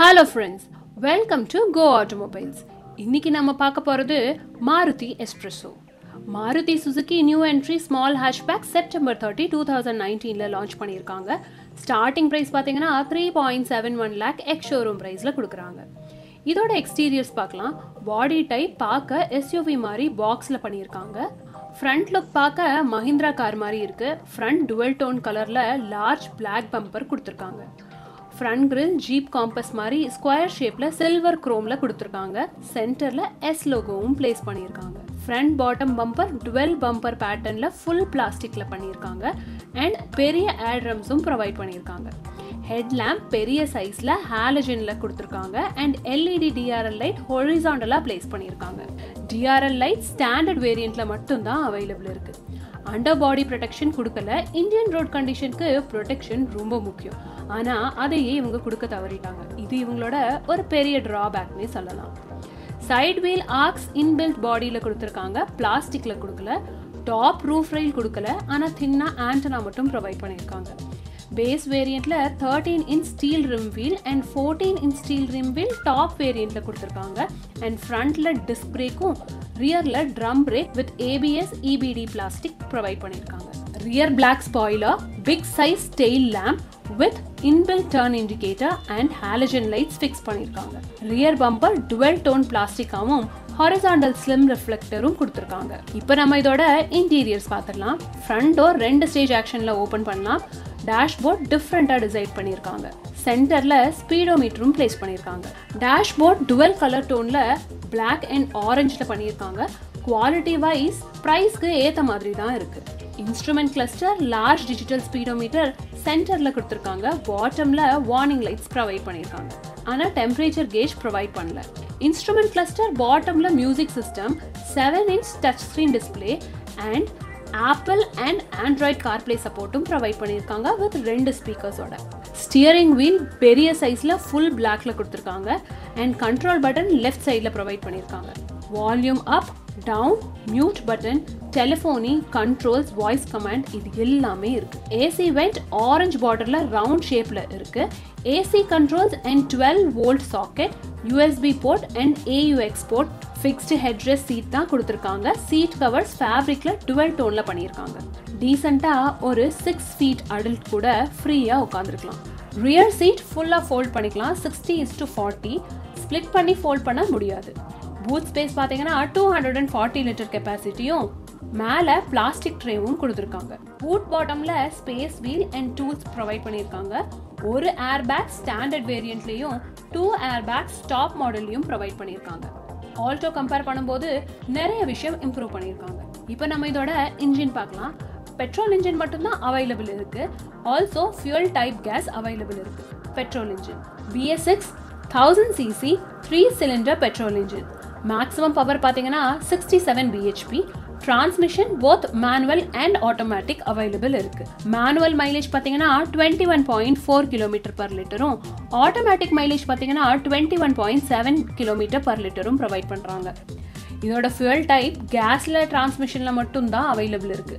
hello friends welcome to Go Automobiles இன்னைக்கு நம்ம பார்க்க போகிறது Maruti S Presso Maruti Suzuki new entry small hatchback September thirty two thousand நைன்டீனில் launch பண்ணியிருக்காங்க ஸ்டார்டிங் ப்ரைஸ் பார்த்தீங்கன்னா three point seven one lakh ex showroom ப்ரைஸில் கொடுக்குறாங்க இதோட எக்ஸ்டீரியர்ஸ் பார்க்கலாம் பாடி டைப் பார்க்க எஸ்யூவி மாதிரி பாக்ஸில் பண்ணியிருக்காங்க ஃப்ரண்ட் லுக் பார்க்க மஹிந்திரா கார் மாதிரி இருக்கு ஃப்ரண்ட் டுவெல் டோன் கலரில் லார்ஜ் பிளாக் பம்பர் கொடுத்துருக்காங்க ஃப்ரண்ட் கிரில் ஜீப் காம்பஸ் மாதிரி ஸ்கொயர் ஷேப்பில் சில்வர் குரோமில் கொடுத்துருக்காங்க சென்டரில் எஸ் லோகோவும் பிளேஸ் பண்ணியிருக்காங்க front bottom bumper dual bumper பேட்டர்னில் ஃபுல் பிளாஸ்டிக்கில் பண்ணியிருக்காங்க அண்ட் பெரிய ஏட்ரம்ஸும் ப்ரொவைட் பண்ணியிருக்காங்க ஹெட் லேம்ப் பெரிய சைஸில் ஹாலஜனில் கொடுத்துருக்காங்க அண்ட் எல்இடி டிஆர்எல் லைட் ஹொரிசாண்டலாக பிளேஸ் பண்ணியிருக்காங்க டிஆர்எல் லைட் ஸ்டாண்டர்ட் வேரியண்ட்டில் மட்டும்தான் அவைலபிள் இருக்குது அண்டர் பாடி ப்ரொடெக்ஷன் கொடுக்கல இந்தியன் ரோட் கண்டிஷனுக்கு ப்ரொடெக்ஷன் ரொம்ப முக்கியம் ஆனால் அதையே இவங்க கொடுக்க தவறிட்டாங்க இது இவங்களோட ஒரு பெரிய ட்ராபேக்னே சொல்லலாம் சைட் வீல் ஆர்க்ஸ் இன்பில்ட் பாடியில் கொடுத்துருக்காங்க பிளாஸ்டிக்கில் கொடுக்கல டாப் ரூஃப் ரெயில் கொடுக்கல ஆனால் தின்னா ஆண்டனா மட்டும் ப்ரொவைட் பண்ணியிருக்காங்க பேஸ் வேரியண்ட்ல thirteen inch steel rim wheel and fourteen inch steel rim wheel top வேரியண்ட்ல கொடுத்துருக்காங்க அண்ட் ஃப்ரண்ட்ல டிஸ்க் பிரேக்கும் ரியர்ல drum brake with ABS EBD plastic provide பண்ணியிருக்காங்க rear black spoiler big size tail lamp with inbuilt turn indicator and halogen lights fix பண்ணியிருக்காங்க rear bumper dual tone பிளாஸ்டிக்காவும் horizontal slim ரிஃப்ளெக்டரும் கொடுத்துருக்காங்க இப்போ நம்ம இதோட இன்டீரியர்ஸ் பார்த்துடலாம் ஃப்ரண்ட் டோர் ரெண்டு ஸ்டேஜ் ஆக்ஷனில் ஓப்பன் பண்ணலாம் டேஷ்போர்ட் டிஃப்ரெண்ட்டாக டிசைன் பண்ணியிருக்காங்க சென்டரில் ஸ்பீடோமீட்டரும் பிளேஸ் பண்ணியிருக்காங்க டேஷ்போர்ட் டுவெல் கலர் டோனில் பிளாக் அண்ட் ஆரஞ்சில் பண்ணியிருக்காங்க குவாலிட்டி வைஸ் ப்ரைஸ்க்கு ஏற்ற மாதிரி தான் இருக்குது instrument cluster large digital speedometer சென்டரில் கொடுத்துருக்காங்க பாட்டமில் வார்னிங் லைட்ஸ் ப்ரொவைட் பண்ணியிருக்காங்க ஆனால் டெம்பரேச்சர் கேஜ் ப்ரொவைட் பண்ணல இன்ஸ்ட்ருமெண்ட் கிளஸ்டர் பாட்டமில் music system seven inch touch screen display and Apple and Android CarPlay சப்போர்ட்டும் ப்ரொவைட் பண்ணியிருக்காங்க வித் ரெண்டு ஸ்பீக்கர்ஸோட ஸ்டியரிங் வீல் பெரிய சைஸில் ஃபுல் பிளாக்ல கொடுத்துருக்காங்க அண்ட் கண்ட்ரோல் பட்டன் லெஃப்ட் சைடில் ப்ரொவைட் பண்ணியிருக்காங்க volume up down mute button telephony controls voice command இது எல்லாமே இருக்கு ஏசி வெண்ட் ஆரஞ்ச் பார்டரில் ரவுண்ட் ஷேப்பில் இருக்கு AC controls and dual volt socket USB port and AUX port fixed headrest seat தான் கொடுத்துருக்காங்க சீட் கவர்ஸ் ஃபேப்ரிக்ல டுவெல் டோனில் பண்ணியிருக்காங்க டீசெண்டாக ஒரு சிக்ஸ் ஃபீட் அடல்ட் கூட ஃப்ரீயாக உட்காந்துருக்கலாம் ரியர் சீட் ஃபுல்லாக ஃபோல்ட் பண்ணிக்கலாம் sixty is to forty split பண்ணி ஃபோல்ட் பண்ண முடியாது பூத் ஸ்பேஸ் பார்த்தீங்கன்னா two hundred and forty litre கெப்பாசிட்டியும் மேலே பிளாஸ்டிக் ட்ரேவும் கொடுத்துருக்காங்க பூட் பாட்டமில் space wheel and tools provide பண்ணியிருக்காங்க ஒரு ஏர் பேக் ஸ்டாண்டர்ட் வேரியண்ட்லேயும் டூ ஏர் பேக் டாப் மாடல்லையும் ப்ரொவைட் பண்ணியிருக்காங்க ஆல்டோ கம்பேர் பண்ணும்போது நிறைய விஷயம் இம்ப்ரூவ் பண்ணியிருக்காங்க இப்போ நம்ம இதோட இன்ஜின் பார்க்கலாம் பெட்ரோல் இன்ஜின் மட்டும்தான் அவைலபிள் இருக்கு also fuel type gas available இருக்கு petrol engine BS six thousand CC three cylinder petrol engine maximum power பார்த்தீங்கன்னா sixty seven BHP transmission both manual and automatic available இருக்கு மேனுவல் மைலேஜ் பார்த்தீங்கன்னா twenty one point four kilometre per லிட்டரும் automatic mileage பார்த்தீங்கன்னா twenty one point seven kilometre per லிட்டரும் provide பண்ணுறாங்க இதோட fuel type கேஸில் டிரான்ஸ்மிஷனில் மட்டும்தான் அவைலபிள் இருக்கு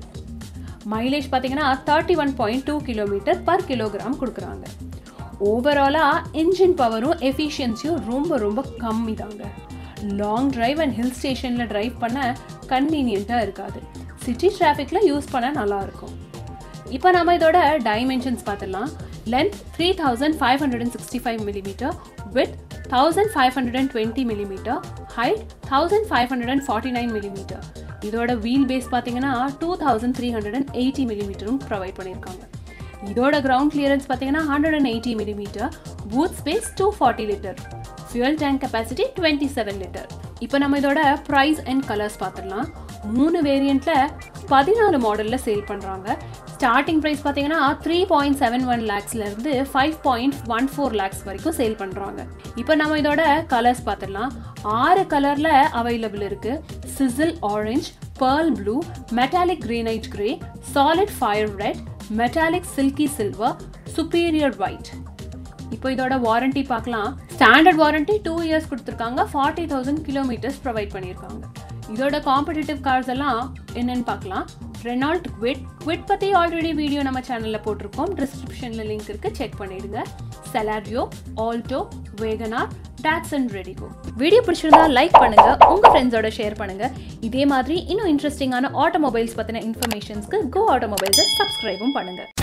மைலேஜ் பார்த்தீங்கன்னா thirty one point two kilometre per kilogram கொடுக்குறாங்க ஓவராலாக இன்ஜின் பவரும் எஃபிஷியன்சியும் ரொம்ப ரொம்ப கம்மி தாங்க லாங் டிரைவ் அண்ட் ஹில் ஸ்டேஷனில் டிரைவ் பண்ண கன்வீனியண்ட்டாக இருக்காது சிட்டி டிராஃபிக்கில் யூஸ் பண்ண நல்லாயிருக்கும் இப்போ நம்ம இதோட டைமென்ஷன்ஸ் பார்த்துடலாம் length three thousand five hundred and sixty five millimetre with thousand five hundred and twenty millimetre height thousand five hundred and forty nine millimetre இதோட வீல் பேஸ் பார்த்தீங்கன்னா two thousand three hundred and eighty மில்லிமீட்டரும் provide பண்ணியிருக்காங்க இதோட ground clearance பார்த்தீங்கன்னா hundred and eighty millimetre boot space two forty litre fuel tank capacity twenty seven litre இப்போ நம்ம இதோட price and colours பார்த்துடலாம் மூணு வேரியண்ட்டில் பதினாலு மாடலில் சேல் பண்ணுறாங்க ஸ்டார்டிங் ப்ரைஸ் பார்த்தீங்கன்னா த்ரீ பாயிண்ட் செவன் ஒன் லேக்ஸ்லேருந்து five point one four lakhs வரைக்கும் சேல் பண்ணுறாங்க இப்போ நம்ம இதோட கலர்ஸ் பார்த்துடலாம் ஆறு கலரில் அவைலபிள் இருக்குது sizzle orange pearl blue metallic granite grey solid fire red metallic silky silver superior white இப்போ இதோட வாரண்டி பார்க்கலாம் ஸ்டாண்டர்ட் வாரண்டி டூ இயர்ஸ் கொடுத்துருக்காங்க ஃபார்ட்டி தௌசண்ட் கிலோமீட்டர்ஸ் ப்ரொவைட் பண்ணியிருக்காங்க இதோட காம்படிட்டிவ் கார்ஸ் எல்லாம் என்னன்னு பார்க்கலாம் ரெனால்ட் குவிட் குவிட் பற்றி ஆல்ரெடி வீடியோ நம்ம சேனலில் போட்டிருக்கோம் டிஸ்கிரிப்ஷனில் லிங்க் இருக்குது செக் பண்ணிடுங்க செலாரியோ ஆல்டோ வேகனார் டாக்ஸ் அண்ட் ரெடிகோ வீடியோ பிடிச்சிருந்தா லைக் பண்ணுங்க உங்க ஃப்ரெண்ட்ஸோட ஷேர் பண்ணுங்க இதே மாதிரி இன்னும் இன்ட்ரெஸ்டிங்கான ஆட்டோமொபைல்ஸ் பற்றின இன்ஃபர்மேஷன்ஸ்க்கு கோ ஆட்டோமொபைல்ஸை சப்ஸ்கிரைபும் பண்ணுங்க